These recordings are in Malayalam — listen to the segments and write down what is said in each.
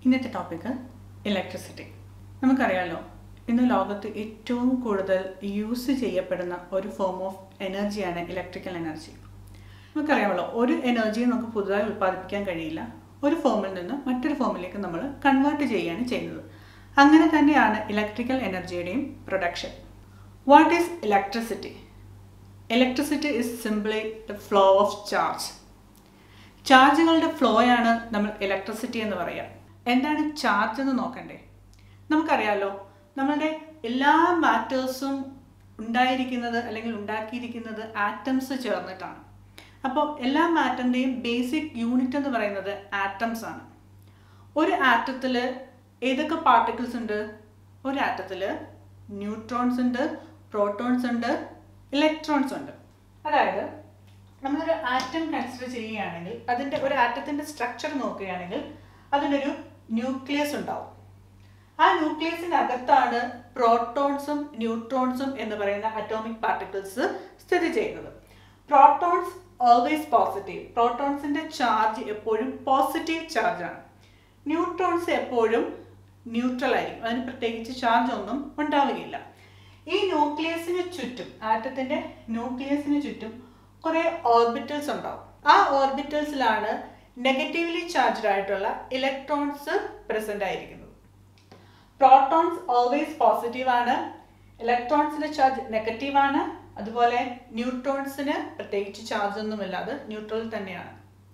ഇന്നത്തെ ടോപ്പിക്ക് ഇലക്ട്രിസിറ്റി നമുക്കറിയാലോ ഇന്ന് ലോകത്ത് ഏറ്റവും കൂടുതൽ യൂസ് ചെയ്യപ്പെടുന്ന ഒരു ഫോം ഓഫ് എനർജിയാണ് ഇലക്ട്രിക്കൽ എനർജി നമുക്കറിയാമല്ലോ ഒരു എനർജിയും നമുക്ക് പുതുതായി ഉൽപ്പാദിപ്പിക്കാൻ കഴിയില്ല ഒരു ഫോമിൽ നിന്ന് മറ്റൊരു ഫോമിലേക്ക് നമ്മൾ കൺവേർട്ട് ചെയ്യുകയാണ് ചെയ്യുന്നത് അങ്ങനെ തന്നെയാണ് ഇലക്ട്രിക്കൽ എനർജിയുടെയും production what is electricity electricity is simply the flow of charge ചാർജുകളുടെ ഫ്ലോയാണ് നമ്മൾ ഇലക്ട്രിസിറ്റി എന്ന് പറയാം എന്താണ് ചാർജ് എന്ന് നോക്കണ്ടേ നമുക്കറിയാലോ നമ്മളുടെ എല്ലാ മാറ്റേഴ്സും ഉണ്ടായിരിക്കുന്നത് അല്ലെങ്കിൽ ഉണ്ടാക്കിയിരിക്കുന്നത് ആറ്റംസ് ചേർന്നിട്ടാണ് അപ്പോൾ എല്ലാ മാറ്ററിൻ്റെയും ബേസിക് യൂണിറ്റ് എന്ന് പറയുന്നത് ആറ്റംസ് ആണ് ഒരു ആറ്റത്തിൽ ഏതൊക്കെ പാർട്ടിക്കിൾസ് ഉണ്ട് ഒരു ആറ്റത്തിൽ ന്യൂട്രോൺസ് ഉണ്ട് പ്രോട്ടോൺസ് ഉണ്ട് ഇലക്ട്രോൺസ് ഉണ്ട് അതായത് നമ്മളൊരു ആറ്റം കൺസിഡർ ചെയ്യുകയാണെങ്കിൽ അതിൻ്റെ ഒരു ആറ്റത്തിൻ്റെ സ്ട്രക്ചർ നോക്കുകയാണെങ്കിൽ അതിനൊരു ന്യൂക്ലിയസ് ഉണ്ടാവും ആ ന്യൂക്ലിയസിൻ്റെ അകത്താണ് പ്രോട്ടോൺസും ന്യൂട്രോൺസും എന്ന് പറയുന്ന അറ്റോമിക് പാർട്ടിക്കിൾസ് സ്ഥിതി ചെയ്യുന്നത് പ്രോട്ടോൺസ് ഓൾവേസ് പോസിറ്റീവ് പ്രോട്ടോൺസിൻ്റെ ചാർജ് എപ്പോഴും പോസിറ്റീവ് ചാർജാണ് ന്യൂട്രോൺസ് എപ്പോഴും ന്യൂട്രൽ ആയിരിക്കും അതിന് പ്രത്യേകിച്ച് ചാർജ് ഒന്നും ഉണ്ടാവുകയില്ല ഈ ന്യൂക്ലിയസിന് ചുറ്റും ആറ്റത്തിന്റെ ന്യൂക്ലിയസിന് ചുറ്റും കുറെ ഓർബിറ്റൽസ് ഉണ്ടാവും ആ ഓർബിറ്റൽസിലാണ് നെഗറ്റീവ്ലി ചാർജ്ഡ് ആയിട്ടുള്ള ഇലക്ട്രോൺസ് പ്രസന്റ് ആയിരിക്കുന്നത് പ്രോട്ടോൺസ് ഓൾവേസ് പോസിറ്റീവ് ആണ് ഇലക്ട്രോൺസിന്റെ ചാർജ് നെഗറ്റീവ് ആണ് അതുപോലെ ന്യൂട്രോൺസിന് പ്രത്യേകിച്ച് ചാർജ് ഒന്നുമില്ല അത് ന്യൂട്രൽ തന്നെയാണ്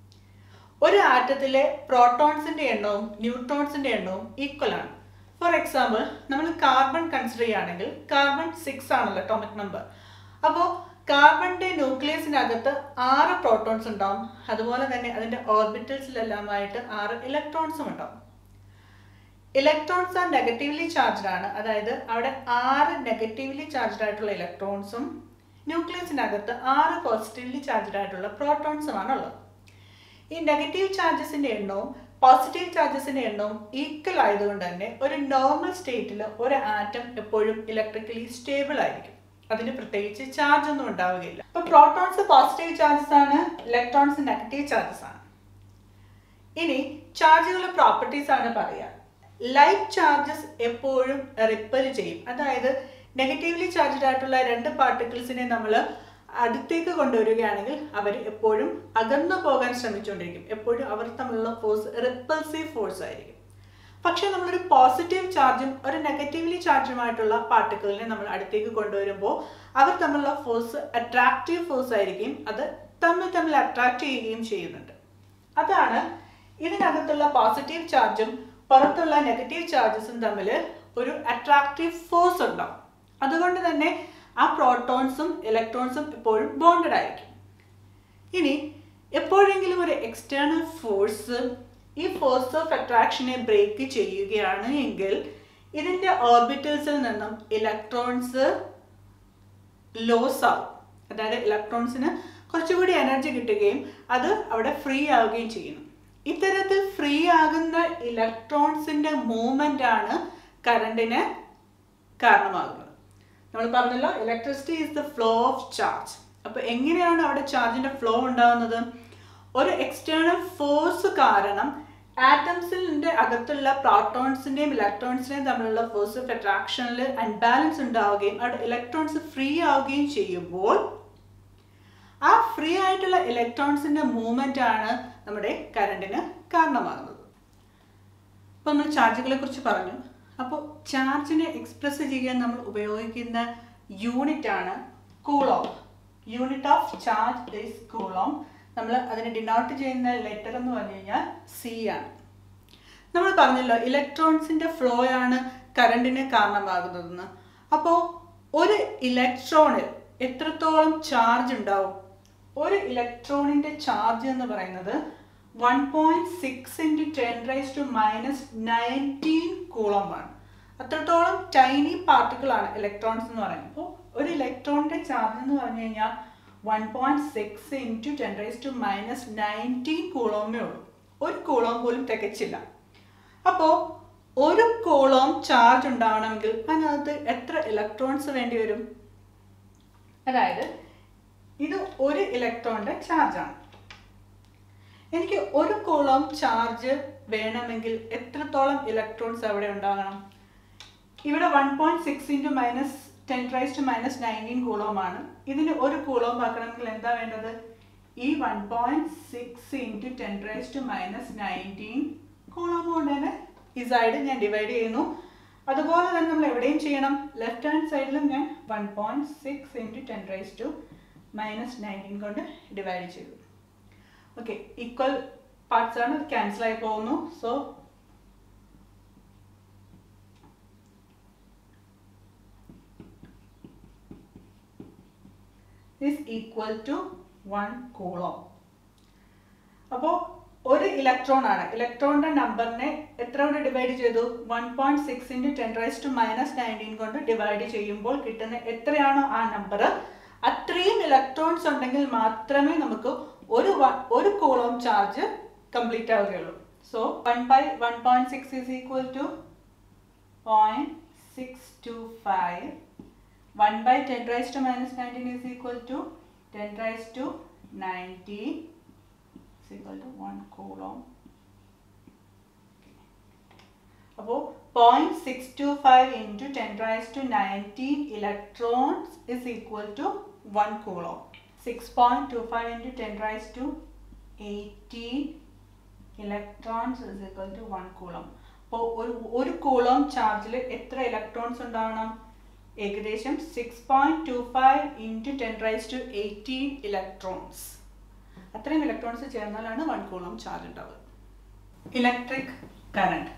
ഒരു ആറ്റത്തിലെ പ്രോട്ടോൺസിന്റെ എണ്ണവും ന്യൂട്രോൺസിന്റെ എണ്ണവും ഈക്വൽ ആണ് ഫോർ എക്സാമ്പിൾ നമ്മൾ കാർബൺ കൺസിഡർ ചെയ്യുകയാണെങ്കിൽ കാർബൺ സിക്സ് ആണല്ലോ അറ്റോമിക് നമ്പർ അപ്പോൾ കാർബണിന്റെ ന്യൂക്ലിയസിനകത്ത് ആറ് പ്രോട്ടോൺസ് ഉണ്ടാവും അതുപോലെ തന്നെ അതിന്റെ ഓർബിറ്റൽസിലെല്ലാമായിട്ട് ആറ് ഇലക്ട്രോൺസും ഉണ്ടാവും ഇലക്ട്രോൺസ് ആർ നെഗറ്റീവ്ലി ചാർജ്ഡ് ആണ് അതായത് അവിടെ ആറ് നെഗറ്റീവ്ലി ചാർജ്ഡ് ആയിട്ടുള്ള ഇലക്ട്രോൺസും ന്യൂക്ലിയസിനകത്ത് ആറ് പോസിറ്റീവ്ലി ചാർജ്ഡ് ആയിട്ടുള്ള പ്രോട്ടോൺസുമാണ് ഉള്ളത് ഈ നെഗറ്റീവ് ചാർജസിന്റെ എണ്ണവും പോസിറ്റീവ് ചാർജസിന്റെ എണ്ണവും ഈക്വൽ ആയതുകൊണ്ട് തന്നെ ഒരു നോർമൽ സ്റ്റേറ്റിൽ ഒരു ആറ്റം എപ്പോഴും ഇലക്ട്രിക്കലി സ്റ്റേബിൾ ആയിരിക്കും അതിന് പ്രത്യേകിച്ച് ചാർജ് ഒന്നും ഉണ്ടാവുകയില്ല അപ്പൊ പ്രോട്ടോൺസ് പോസിറ്റീവ് ചാർജസ് ആണ് ഇലക്ട്രോൺസ് നെഗറ്റീവ് ചാർജസ് ആണ് ഇനി ചാർജുകളുടെ പ്രോപ്പർട്ടീസ് ആണ് പറയുക ലൈറ്റ് ചാർജസ് എപ്പോഴും റിപ്പൽ ചെയ്യും അതായത് നെഗറ്റീവ്ലി ചാർജ്ഡ് ആയിട്ടുള്ള രണ്ട് പാർട്ടിക്കിൾസിനെ നമ്മൾ അടുത്തേക്ക് കൊണ്ടുവരികയാണെങ്കിൽ അവർ എപ്പോഴും അകന്നു പോകാൻ ശ്രമിച്ചുകൊണ്ടിരിക്കും എപ്പോഴും അവർ തമ്മിലുള്ള ഫോഴ്സ് റിപ്പൾസീവ് ഫോഴ്സ് ആയിരിക്കും പക്ഷെ നമ്മളൊരു പോസിറ്റീവ് ചാർജും ഒരു നെഗറ്റീവ്ലി ചാർജുമായിട്ടുള്ള പാർട്ടിക്കിളിനെ നമ്മൾ അടുത്തേക്ക് കൊണ്ടുവരുമ്പോൾ അവർ തമ്മിലുള്ള ഫോഴ്സ് അട്രാക്റ്റീവ് ഫോഴ്സ് ആയിരിക്കും അത് തമ്മിൽ തമ്മിൽ അട്രാക്ട് ചെയ്യുകയും ചെയ്യുന്നുണ്ട് അതാണ് ഇതിനകത്തുള്ള പോസിറ്റീവ് ചാർജും പുറത്തുള്ള നെഗറ്റീവ് ചാർജസും തമ്മിൽ ഒരു അട്രാക്റ്റീവ് ഫോഴ്സ് ഉണ്ടാവും അതുകൊണ്ട് തന്നെ ആ പ്രോട്ടോൺസും ഇലക്ട്രോൺസും എപ്പോഴും ബോണ്ടഡ് ആയിരിക്കും ഇനി എപ്പോഴെങ്കിലും ഒരു എക്സ്റ്റേണൽ ഫോഴ്സ് ഈ ഫോഴ്സ് ഓഫ് അട്രാക്ഷനെ ബ്രേക്ക് ചെയ്യുകയാണ് എങ്കിൽ ഇതിൻ്റെ ഓർബിറ്റൽസിൽ നിന്നും ഇലക്ട്രോൺസ് ലോസ് ആവും അതായത് ഇലക്ട്രോൺസിന് കുറച്ചുകൂടി എനർജി കിട്ടുകയും അത് അവിടെ ഫ്രീ ആവുകയും ചെയ്യുന്നു ഇത്തരത്തിൽ ഫ്രീ ആകുന്ന ഇലക്ട്രോൺസിന്റെ മൂവ്മെന്റ് ആണ് കറണ്ടിന് കാരണമാകുന്നത് നമ്മൾ പറഞ്ഞല്ലോ electricity is the flow of charge അപ്പൊ എങ്ങനെയാണ് അവിടെ ചാർജിന്റെ ഫ്ലോ ഉണ്ടാകുന്നത് ഒരു എക്സ്റ്റേണൽ ഫോഴ്സ് കാരണം ആറ്റംസിന്റെ അകത്തുള്ള പ്രോട്ടോൺസിന്റെയും ഇലക്ട്രോൺസിന്റെയും തമ്മിലുള്ള ഫോഴ്സ് ഓഫ് അട്രാക്ഷനിൽ അൺബാലൻസ് ഉണ്ടാവുകയും അവിടെ ഇലക്ട്രോൺസ് ഫ്രീ ആവുകയും ചെയ്യുമ്പോൾ ആ ഫ്രീ ആയിട്ടുള്ള ഇലക്ട്രോൺസിന്റെ മൂവ്മെന്റ് ആണ് നമ്മുടെ കറണ്ടിന് കാരണമാകുന്നത് അപ്പോൾ നമ്മൾ ചാർജുകളെ കുറിച്ച് പറഞ്ഞു അപ്പോൾ ചാർജിനെ എക്സ്പ്രസ് ചെയ്യാൻ നമ്മൾ ഉപയോഗിക്കുന്ന യൂണിറ്റ് ആണ് coulomb unit of charge is coulomb നമ്മൾ അതിനെ ഡിനോട്ട് ചെയ്യുന്ന ലെറ്റർ എന്ന് പറഞ്ഞു കഴിഞ്ഞാൽ സി ആണ് നമ്മൾ പറഞ്ഞല്ലോ ഇലക്ട്രോൺസിന്റെ ഫ്ലോ ആണ് കറണ്ടിന് കാരണമാകുന്നതെന്ന് അപ്പോൾ ഒരു ഇലക്ട്രോണിൽ എത്രത്തോളം ചാർജ് ഉണ്ടാവും ഒരു ഇലക്ട്രോണിന്റെ ചാർജ് എന്ന് പറയുന്നത് one point six into ten raise to minus nineteen കൂളമാണ് അത്രത്തോളം ടൈനി പാർട്ടിക്കിൾ ആണ് ഇലക്ട്രോൺസ് എന്ന് പറയുന്നത് അപ്പോൾ ഒരു ഇലക്ട്രോണിന്റെ ചാർജ് എന്ന് പറഞ്ഞു കഴിഞ്ഞാൽ one point six into ten raise to minus nineteen കൂളോമേ ഉള്ളൂ ഒരു കൂളോം പോലും തികച്ചില്ല അപ്പോൾ ഒരു കൂളോം ചാർജ് ഉണ്ടാവണമെങ്കിൽ അതിനകത്ത് എത്ര ഇലക്ട്രോൺസ് വേണ്ടി വരും അതായത് ഇത് ഒരു ഇലക്ട്രോണിന്റെ ചാർജാണ് എനിക്ക് ഒരു കൂളോം ചാർജ് വേണമെങ്കിൽ എത്രത്തോളം ഇലക്ട്രോൺസ് അവിടെ ഉണ്ടാകണം ഇവിടെ one point six into minus ten raise to minus nineteen coulomb ആണ് ഇതിന് ഒരു കൂളോം ആക്കണമെങ്കിൽ എന്താ വേണ്ടത് ഈ one point six into ten raise to minus nineteen coulomb കൊണ്ട് തന്നെ ഈ സൈഡ് ഞാൻ ഡിവൈഡ് ചെയ്യുന്നു അതുപോലെ തന്നെ നമ്മൾ എവിടെയും ചെയ്യണം ലെഫ്റ്റ് ഹാൻഡ് സൈഡിലും ഞാൻ one point six into ten raise to minus nineteen കൊണ്ട് ഡിവൈഡ് ചെയ്തു ഓക്കെ ഈക്വൽ പാർട്സ് ആണ് ക്യാൻസൽ ആയി പോകുന്നു so is equal to one coulomb അപ്പോൾ ഒരു ഇലക്ട്രോൺ ആണ് ഇലക്ട്രോണിന്റെ നമ്പറിനെ എത്ര കൊണ്ട് ഡിവൈഡ് ചെയ്തു one point six into ten raise to minus nineteen കൊണ്ട് ഡിവൈഡ് ചെയ്യുമ്പോൾ കിട്ടുന്ന എത്രയാണോ ആ നമ്പർ അത്രയും ഇലക്ട്രോൺസ് ഉണ്ടെങ്കിൽ മാത്രമേ നമുക്ക് ഒരു ഒരു കൂളോം ചാർജ് കംപ്ലീറ്റ് ആവുകയുള്ളൂ so one by one point six is equal to point six two five one by ten raise to minus nineteen is equal to ten raise to nineteen is equal to 1 coulomb. അപ്പോൾ point six two five into ten raise to nineteen electrons is equal to one coulomb six point two five into ten raise to eighteen electrons is equal to one coulomb അപ്പോൾ ഒരു ഒരു കൂളോം ചാർജിൽ എത്ര ഇലക്ട്രോൺസ് ഉണ്ടാവണം ഏകദേശം six point two five into ten raise to eighteen electrons അത്രയും ഇലക്ട്രോൺസ് ചേർന്നാലാണ് വൺ കൂളം ചാർജ് ഉണ്ടാവുക electric current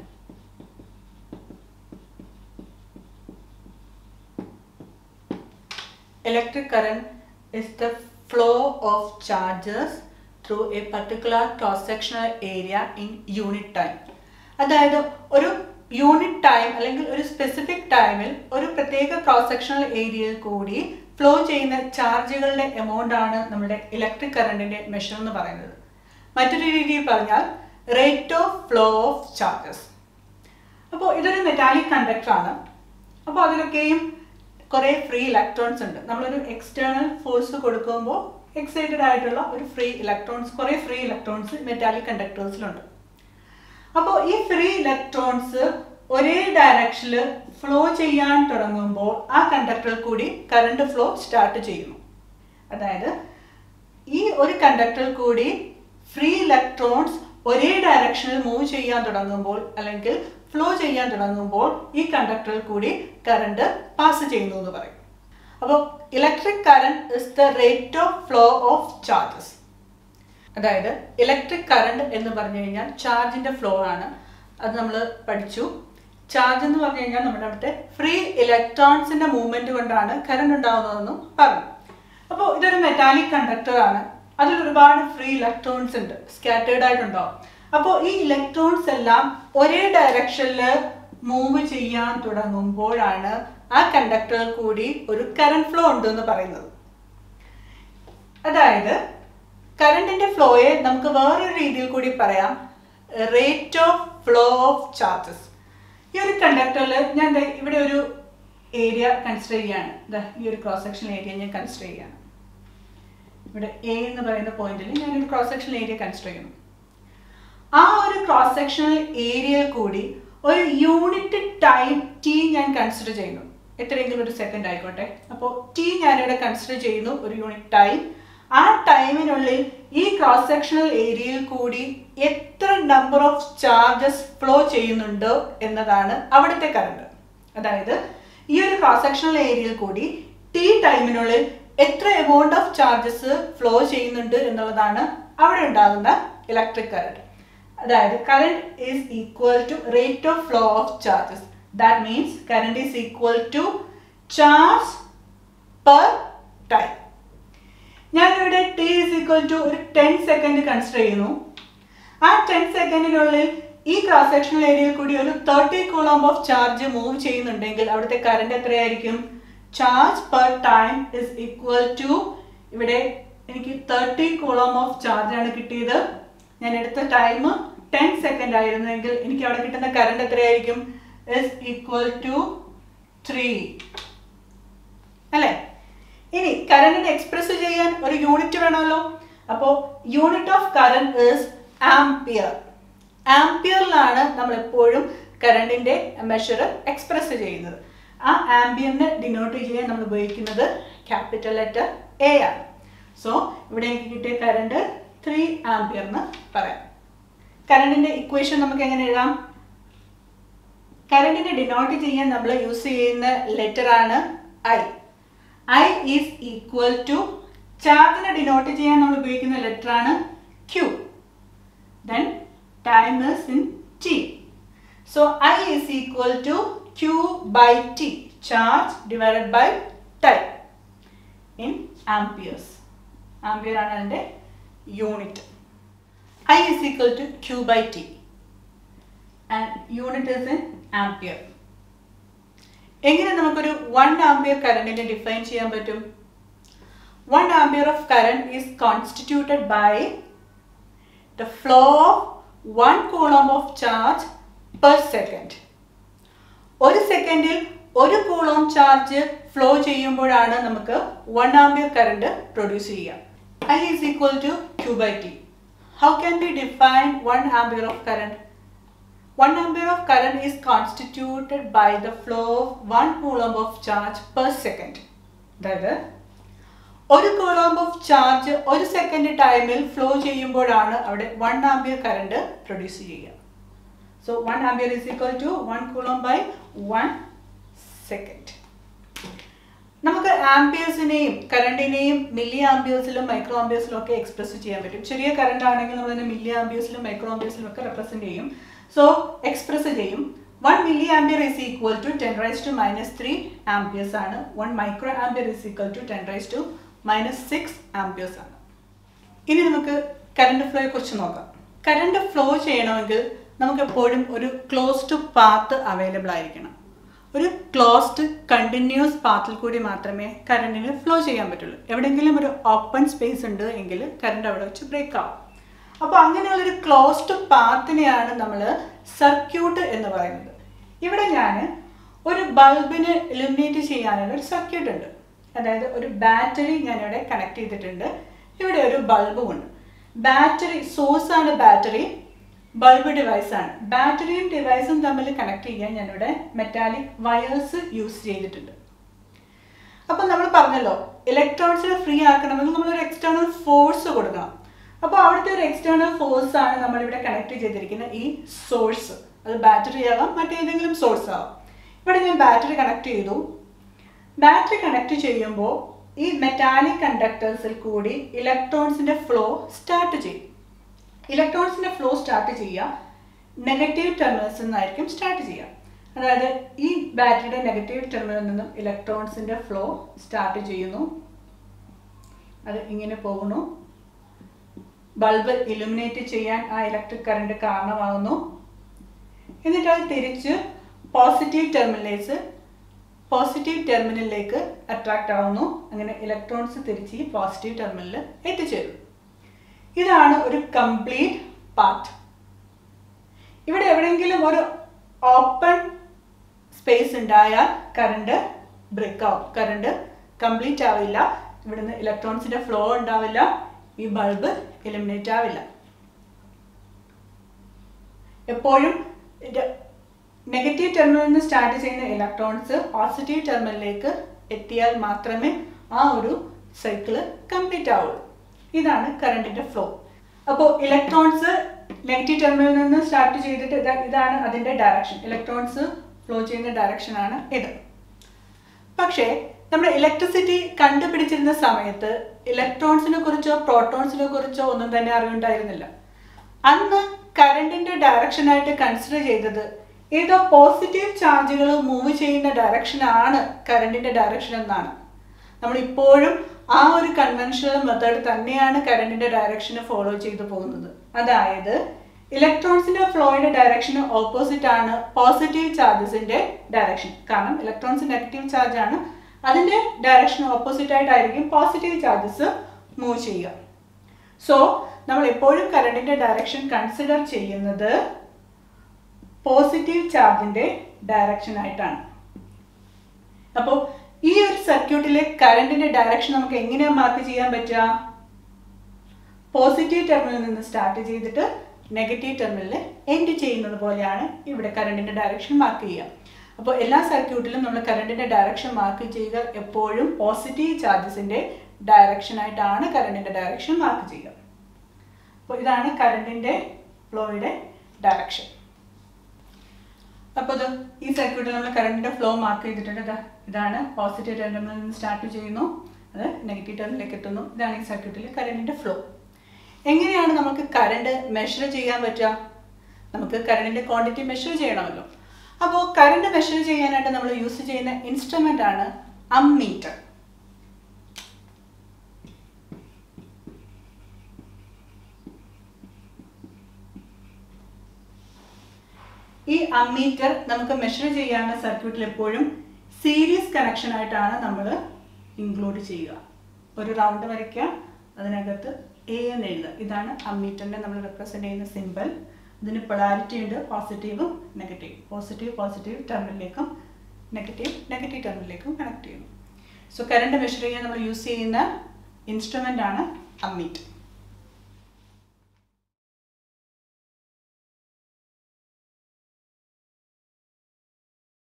electric current is the flow of charges through a particular cross sectional area in unit time അതായത് ഒരു യൂണിറ്റ് ടൈം അല്ലെങ്കിൽ ഒരു സ്പെസിഫിക് ടൈമിൽ ഒരു പ്രത്യേക ക്രോസ് സെക്ഷണൽ ഏരിയയിൽ കൂടി ഫ്ലോ ചെയ്യുന്ന ചാർജുകളുടെ എമൗണ്ട് ആണ് നമ്മുടെ ഇലക്ട്രിക് കറണ്ടിന്റെ മെഷർ എന്ന് പറയുന്നത് മറ്റൊരു രീതിയിൽ പറഞ്ഞാൽ rate of flow of charges അപ്പോൾ ഇതൊരു മെറ്റാലിക് കണ്ടക്ടർ ആണ് അപ്പോൾ അതിലൊക്കെയും കുറേ ഫ്രീ ഇലക്ട്രോൺസ് ഉണ്ട് നമ്മളൊരു എക്സ്റ്റേണൽ ഫോഴ്സ് കൊടുക്കുമ്പോൾ എക്സൈറ്റഡ് ആയിട്ടുള്ള ഒരു ഫ്രീ ഇലക്ട്രോൺസ് കുറേ ഫ്രീ ഇലക്ട്രോൺസ് മെറ്റാലിക് കണ്ടക്ടേഴ്സിലുണ്ട് അപ്പോൾ ഈ ഫ്രീ ഇലക്ട്രോൺസ് ഒരേ ഡയറക്ഷനിൽ ഫ്ലോ ചെയ്യാൻ തുടങ്ങുമ്പോൾ ആ കണ്ടക്ടറിൽ കൂടി കറണ്ട് ഫ്ലോ സ്റ്റാർട്ട് ചെയ്യുന്നു അതായത് ഈ ഒരു കണ്ടക്ടറിൽ കൂടി ഫ്രീ ഇലക്ട്രോൺസ് ഒരേ ഡയറക്ഷനിൽ മൂവ് ചെയ്യാൻ തുടങ്ങുമ്പോൾ അല്ലെങ്കിൽ ഫ്ലോ ചെയ്യാൻ തുടങ്ങുമ്പോൾ ഈ കണ്ടക്ടറിൽ കൂടി കറണ്ട് പാസ് ചെയ്യുന്നു എന്ന് പറയും അപ്പോൾ electric current is the rate of flow of charges അതായത് ഇലക്ട്രിക് കറണ്ട് എന്ന് പറഞ്ഞു കഴിഞ്ഞാൽ ചാർജിന്റെ ഫ്ലോ ആണ് അത് നമ്മൾ പഠിച്ചു ചാർജ് എന്ന് പറഞ്ഞു കഴിഞ്ഞാൽ നമ്മുടെ അവിടുത്തെ ഫ്രീ ഇലക്ട്രോൺസിന്റെ മൂവ്മെന്റ് കൊണ്ടാണ് കറണ്ട് ഉണ്ടാവുന്നതെന്നും പറഞ്ഞു അപ്പോൾ ഇതൊരു മെറ്റാലിക് കണ്ടക്ടർ ആണ് അതിൽ ഒരുപാട് ഫ്രീ ഇലക്ട്രോൺസ് ഉണ്ട് സ്കാറ്റേർഡ് ആയിട്ടുണ്ടാവും അപ്പോൾ ഈ ഇലക്ട്രോൺസ് എല്ലാം ഒരേ ഡയറക്ഷനിൽ മൂവ് ചെയ്യാൻ തുടങ്ങുമ്പോഴാണ് ആ കണ്ടക്ടറിൽ കൂടി ഒരു കറണ്ട് ഫ്ലോ ഉണ്ട് എന്ന് പറയുന്നത് അതായത് കറണ്ടിന്റെ ഫ്ലോയെ നമുക്ക് വേറൊരു രീതിയിൽ കൂടി പറയാം rate of flow of charges ഈ ഒരു കണ്ടക്ടറിൽ ഞാൻ ദേ ഇവിടെ ഒരു ഏരിയ കൺസിഡർ ചെയ്യാണ് ദാ ഈ ഒരു ക്രോസ് സെക്ഷൻ ഏരിയ ഞാൻ കൺസിഡർ ചെയ്യാണ് ഇവിടെ എ എന്ന് പറയുന്ന പോയിന്റിൽ ഞാനൊരു ക്രോസ് സെക്ഷൻ ഏരിയ കൺസിഡർ ചെയ്യുന്നു ആ ഒരു ക്രോസ് സെക്ഷണൽ ഏരിയയിൽ കൂടി ഒരു യൂണിറ്റ് ടൈം ടി ഞാൻ കൺസിഡർ ചെയ്യുന്നു എത്രയെങ്കിലും ഒരു സെക്കൻഡ് ആയിക്കോട്ടെ അപ്പോൾ ടി ഞാനിവിടെ കൺസിഡർ ചെയ്യുന്നു ഒരു യൂണിറ്റ് ടൈം ആ ടൈമിനുള്ളിൽ ഈ ക്രോസ് സെക്ഷണൽ ഏരിയയിൽ കൂടി എത്ര നമ്പർ ഓഫ് ചാർജസ് ഫ്ലോ ചെയ്യുന്നുണ്ട് എന്നതാണ് അവിടുത്തെ കറണ്ട് അതായത് ഈ ഒരു ക്രോസ് സെക്ഷണൽ ഏരിയയിൽ കൂടി ടി ടൈമിനുള്ളിൽ എത്ര എമൗണ്ട് ഓഫ് ചാർജസ് ഫ്ലോ ചെയ്യുന്നുണ്ട് എന്നുള്ളതാണ് അവിടെ ഉണ്ടാകുന്ന ഇലക്ട്രിക് കറണ്ട് അതായത് current is equal to rate of flow of charges that means current is equal to charge per time ഞാനിവിടെ ടി ഈസ് ഈക്വൽ ടു ഒരു ടെൻ സെക്കൻഡ് കൺസിഡർ ചെയ്യുന്നു ആ ടെൻ സെക്കൻഡിനുള്ളിൽ ഈ ക്രോസ് സെക്ഷണൽ ഏരിയയിൽ കൂടി ഒരു thirty coulomb of charge move ചെയ്യുന്നുണ്ടെങ്കിൽ അവിടുത്തെ കറണ്ട് എത്രയായിരിക്കും charge per time is equal to ഇവിടെ എനിക്ക് തേർട്ടി കൂളം ഓഫ് ചാർജ് ആണ് കിട്ടിയത് ഞാൻ എടുത്ത ടൈം ടെൻ സെക്കൻഡ് ആയിരുന്നെങ്കിൽ എനിക്ക് അവിടെ കിട്ടുന്ന കറണ്ട് എത്രയായിരിക്കും ഇസ് ഈക്വൽ ടു ത്രീ അല്ലേ ഇനി കറണ്ടിനെ എക്സ്പ്രസ് ചെയ്യാൻ ഒരു യൂണിറ്റ് വേണമല്ലോ അപ്പോൾ unit of current is ampere ആംപിയറിലാണ് നമ്മൾ എപ്പോഴും കറണ്ടിന്റെ മെഷർ എക്സ്പ്രസ് ചെയ്യുന്നത് ആ ആംപിയറിനെ ഡിനോട്ട് ചെയ്യാൻ നമ്മൾ ഉപയോഗിക്കുന്നത് ക്യാപിറ്റൽ ലെറ്റർ എ ആണ് സോ ഇവിടെ എനിക്ക് കിട്ടിയ കറണ്ട് ത്രീ ആംപിയർ എന്ന് പറയാം കറണ്ടിന്റെ ഇക്വേഷൻ നമുക്ക് എങ്ങനെ എഴുതാം കറണ്ടിനെ ഡിനോട്ട് ചെയ്യാൻ നമ്മൾ യൂസ് ചെയ്യുന്ന ലെറ്റർ ആണ് I I is equal to ചാർജിനെ ഡിനോട്ട് ചെയ്യാൻ നമ്മൾ ഉപയോഗിക്കുന്ന ലെറ്റർ ആണ് Q then time is in t so i is equal to q by t charge divided by time in amperes ampere ആണ് അതിൻ്റെ unit i is equal to q by t and unit is in ampere എങ്ങനെ നമുക്കൊരു വൺ ആംപിയർ കറണ്ടിനെ ഡിഫൈൻ ചെയ്യാൻ പറ്റും one ampere of current is constituted by the flow of 1 coulomb of charge per second. ഒരു സെക്കൻഡിൽ ഒരു കൂളോം ചാർജ് ഫ്ലോ ചെയ്യുമ്പോഴാണ് നമുക്ക് വൺ ആംബിയർ കറണ്ട് പ്രൊഡ്യൂസ് ചെയ്യുക I is equal to Q by T how can be define one ampere of current one ampere of current is constituted by the flow of one coulomb of charge per second അതായത് ഒരു കൂളോംബ് ഓഫ് ചാർജ് ഒരു സെക്കൻഡ് ടൈമിൽ ഫ്ലോ ചെയ്യുമ്പോഴാണ് അവിടെ വൺ ആംബിയർ കറണ്ട് പ്രൊഡ്യൂസ് ചെയ്യുക so one ampere is equal to one coulomb by one second നമുക്ക് ആംബിയേഴ്സിനെയും കറണ്ടിനെയും മില്ലി ആംബിയേഴ്സിലും മൈക്രോ ആംബിയേഴ്സിലും ഒക്കെ എക്സ്പ്രസ് ചെയ്യാൻ പറ്റും ചെറിയ കറണ്ട് ആണെങ്കിൽ നമ്മൾ അതിനെ മില്ലി ആംബിയേഴ്സിലും മൈക്രോ ആംബിയേഴ്സിലും ഒക്കെ റെപ്രസെന്റ് ചെയ്യും സോ എക്സ്പ്രസ് ചെയ്യും one milli ampere is equal to ten raise to minus three amperes ആണ് one micro ampere is equal to ten raise to minus six amperes ആണ് ഇനി നമുക്ക് കറണ്ട് ഫ്ലോയെ കുറിച്ച് നോക്കാം കറണ്ട് ഫ്ലോ ചെയ്യണമെങ്കിൽ നമുക്ക് എപ്പോഴും ഒരു ക്ലോസ്ഡ് പാത്ത് അവൈലബിൾ ആയിരിക്കണം ഒരു ക്ലോസ്ഡ് കണ്ടിന്യൂസ് പാത്തിൽ കൂടി മാത്രമേ കറണ്ടിന് ഫ്ലോ ചെയ്യാൻ പറ്റുള്ളൂ എവിടെയെങ്കിലും ഒരു ഓപ്പൺ സ്പേസ് ഉണ്ട് എങ്കിൽ കറണ്ട് അവിടെ വെച്ച് ബ്രേക്ക് ആവും അപ്പോൾ അങ്ങനെയുള്ളൊരു ക്ലോസ്ഡ് പാത്തിനെയാണ് നമ്മൾ സർക്യൂട്ട് എന്ന് പറയുന്നത് ഇവിടെ ഞാൻ ഒരു ബൾബിന് ഇലുമിനേറ്റ് ചെയ്യാനുള്ള ഒരു സർക്യൂട്ട് ഉണ്ട് അതായത് ഒരു ബാറ്ററി ഞാനിവിടെ കണക്ട് ചെയ്തിട്ടുണ്ട് ഇവിടെ ഒരു ബൾബും ഉണ്ട് ബാറ്ററി സോഴ്സ് ആണ് ബാറ്ററി ബൾബ് ഡിവൈസ് ആണ് ബാറ്ററിയും ഡിവൈസും തമ്മിൽ കണക്ട് ചെയ്യാൻ ഞാനിവിടെ മെറ്റാലിക് വയേഴ്സ് യൂസ് ചെയ്തിട്ടുണ്ട് അപ്പം നമ്മൾ പറഞ്ഞല്ലോ ഇലക്ട്രോൺസിനെ ഫ്രീ ആക്കണമെങ്കിൽ നമ്മളൊരു എക്സ്റ്റേണൽ ഫോഴ്സ് കൊടുക്കണം അപ്പോൾ അവിടുത്തെ ഒരു എക്സ്റ്റേണൽ ഫോഴ്സ് ആണ് നമ്മളിവിടെ കണക്ട് ചെയ്തിരിക്കുന്ന ഈ സോഴ്സ് അത് ബാറ്ററി ആവാം മറ്റേതെങ്കിലും സോഴ്സ് ആവാം ഇവിടെ ഞാൻ ബാറ്ററി കണക്ട് ചെയ്തു ബാറ്ററി കണക്ട് ചെയ്യുമ്പോൾ ഈ മെറ്റാലിക് കണ്ടക്ടേഴ്സിൽ കൂടി ഇലക്ട്രോൺസിന്റെ ഫ്ലോ സ്റ്റാർട്ട് ചെയ്യും ഇലക്ട്രോൺസിന്റെ ഫ്ലോ സ്റ്റാർട്ട് ചെയ്യുക നെഗറ്റീവ് ടെർമിനൽസിൽ നിന്നായിരിക്കും സ്റ്റാർട്ട് ചെയ്യുക അതായത് ഈ ബാറ്ററിയുടെ നെഗറ്റീവ് ടെർമിനലിൽ നിന്നും ഇലക്ട്രോൺസിന്റെ ഫ്ലോ സ്റ്റാർട്ട് ചെയ്യുന്നു അത് ഇങ്ങനെ പോകുന്നു ബൾബ് ഇലുമിനേറ്റ് ചെയ്യാൻ ആ ഇലക്ട്രിക് കറണ്ട് കാരണമാകുന്നു എന്നിട്ട് അത് തിരിച്ച് പോസിറ്റീവ് ടെർമിനലേഴ്സ് പോസിറ്റീവ് ടെർമിനലിലേക്ക് അട്രാക്റ്റ് ആവുന്നു അങ്ങനെ ഇലക്ട്രോൺസ് തിരിച്ച് ഈ പോസിറ്റീവ് ടെർമിനലിൽ എത്തിച്ചേരും ഇതാണ് ഒരു കംപ്ലീറ്റ് പാത്ത് ഇവിടെ എവിടെയെങ്കിലും ഒരു ഓപ്പൺ സ്പേസ് ഉണ്ടായാൽ കറണ്ട് ബ്രേക്ക് ആവും കറണ്ട് കംപ്ലീറ്റ് ആവില്ല ഇവിടുന്ന് ഇലക്ട്രോൺസിന്റെ ഫ്ലോ ഉണ്ടാവില്ല ഈ ബൾബ് എലിമിനേറ്റ് ആവില്ല എപ്പോഴും നെഗറ്റീവ് ടെർമിനലിൽ നിന്ന് സ്റ്റാർട്ട് ചെയ്യുന്ന ഇലക്ട്രോൺസ് പോസിറ്റീവ് ടെർമിനലിലേക്ക് എത്തിയാൽ മാത്രമേ ആ ഒരു സൈക്കിള് കംപ്ലീറ്റ് ആവുള്ളൂ ഇതാണ് കറണ്ടിന്റെ ഫ്ലോ അപ്പോൾ ഇലക്ട്രോൺസ് നെഗറ്റീവ് ടെർമിനലിൽ നിന്ന് സ്റ്റാർട്ട് ചെയ്തിട്ട് ഇതാ- ഇതാണ് അതിന്റെ ഡയറക്ഷൻ ഇലക്ട്രോൺസ് ഫ്ലോ ചെയ്യുന്ന ഡയറക്ഷൻ ആണ് ഇത് പക്ഷേ നമ്മുടെ ഇലക്ട്രിസിറ്റി കണ്ടുപിടിച്ചിരുന്ന സമയത്ത് ഇലക്ട്രോൺസിനെ കുറിച്ചോ പ്രോട്ടോൺസിനെ കുറിച്ചോ ഒന്നും തന്നെ അറിവുണ്ടായിരുന്നില്ല അന്ന് കറണ്ടിന്റെ ഡയറക്ഷൻ ആയിട്ട് കൺസിഡർ ചെയ്തത് ഏതോ പോസിറ്റീവ് ചാർജുകൾ മൂവ് ചെയ്യുന്ന ഡയറക്ഷൻ ആണ് കറണ്ടിന്റെ ഡയറക്ഷൻ എന്നാണ് നമ്മൾ ഇപ്പോഴും ആ ഒരു കൺവെൻഷണൽ മെത്തേഡ് തന്നെയാണ് കറണ്ടിന്റെ ഡയറക്ഷന് ഫോളോ ചെയ്തു പോകുന്നത് അതായത് ഇലക്ട്രോൺസിന്റെ ഫ്ലോയുടെ ഡയറക്ഷന് ഓപ്പോസിറ്റ് ആണ് പോസിറ്റീവ് ചാർജസിന്റെ ഡയറക്ഷൻ കാരണം ഇലക്ട്രോൺസ് നെഗറ്റീവ് ചാർജ് ആണ് അതിന്റെ ഡയറക്ഷൻ ഓപ്പോസിറ്റ് ആയിട്ടായിരിക്കും പോസിറ്റീവ് ചാർജസ് മൂവ് ചെയ്യുക സോ നമ്മൾ എപ്പോഴും കറണ്ടിന്റെ ഡയറക്ഷൻ കൺസിഡർ ചെയ്യുന്നത് പോസിറ്റീവ് ചാർജിന്റെ ഡയറക്ഷൻ ആയിട്ടാണ് അപ്പോൾ ഈ ഒരു സർക്യൂട്ടിലെ കറണ്ടിന്റെ ഡയറക്ഷൻ നമുക്ക് എങ്ങനെയാണ് മാർക്ക് ചെയ്യാൻ പറ്റുക പോസിറ്റീവ് ടെർമിനലിൽ നിന്ന് സ്റ്റാർട്ട് ചെയ്തിട്ട് നെഗറ്റീവ് ടെർമിനലിൽ എൻഡ് ചെയ്യുന്നത് പോലെയാണ് ഇവിടെ കറണ്ടിൻ്റെ ഡയറക്ഷൻ മാർക്ക് ചെയ്യുക അപ്പോൾ എല്ലാ സർക്യൂട്ടിലും നമ്മൾ കറണ്ടിൻ്റെ ഡയറക്ഷൻ മാർക്ക് ചെയ്യുക എപ്പോഴും പോസിറ്റീവ് ചാർജസിൻ്റെ ഡയറക്ഷനായിട്ടാണ് കറണ്ടിൻ്റെ ഡയറക്ഷൻ മാർക്ക് ചെയ്യുക അപ്പോൾ ഇതാണ് കറണ്ടിൻ്റെ ഫ്ലോയുടെ ഡയറക്ഷൻ അപ്പോൾ ഇത് ഈ സർക്യൂട്ടിൽ നമ്മൾ കറണ്ടിൻ്റെ ഫ്ലോ മാർക്ക് ചെയ്തിട്ടുണ്ട് ഇതാ ഇതാണ് പോസിറ്റീവ് ടെർമിനലിൽ നിന്ന് സ്റ്റാർട്ട് ചെയ്യുന്നു അത് നെഗറ്റീവ് ടെർമിനലിലേക്ക് എത്തുന്നു ഇതാണ് ഈ സർക്യൂട്ടിൽ കറണ്ടിൻ്റെ ഫ്ലോ എങ്ങനെയാണ് നമുക്ക് കറണ്ട് മെഷർ ചെയ്യാൻ പറ്റുക നമുക്ക് കറണ്ടിൻ്റെ ക്വാണ്ടിറ്റി മെഷർ ചെയ്യണമല്ലോ അപ്പോൾ കറണ്ട് മെഷർ ചെയ്യാനായിട്ട് നമ്മൾ യൂസ് ചെയ്യുന്ന ഇൻസ്ട്രുമെൻ്റ് ആണ് അമ്മീറ്റർ ഈ അമ്മീറ്റർ നമുക്ക് മെഷർ ചെയ്യാനുള്ള സർക്യൂട്ടിൽ എപ്പോഴും സീരീസ് കണക്ഷൻ ആയിട്ടാണ് നമ്മൾ ഇൻക്ലൂഡ് ചെയ്യുക ഒരു റൗണ്ട് വരയ്ക്കുക അതിനകത്ത് എ എന്ന് എഴുതുക ഇതാണ് അമ്മീറ്ററിനെ നമ്മൾ റെപ്രസെൻ്റ് ചെയ്യുന്ന സിമ്പിൾ ഇതിന് പൊളാരിറ്റി ഉണ്ട് പോസിറ്റീവും നെഗറ്റീവ് പോസിറ്റീവ് പോസിറ്റീവ് ടെർമിനലിലേക്കും നെഗറ്റീവ് നെഗറ്റീവ് ടെർമിനലിലേക്കും കണക്ട് ചെയ്യുന്നു സോ കറണ്ട് മെഷർ ചെയ്യാൻ നമ്മൾ യൂസ് ചെയ്യുന്ന ഇൻസ്ട്രുമെൻ്റ് ആണ് അമ്മീറ്റർ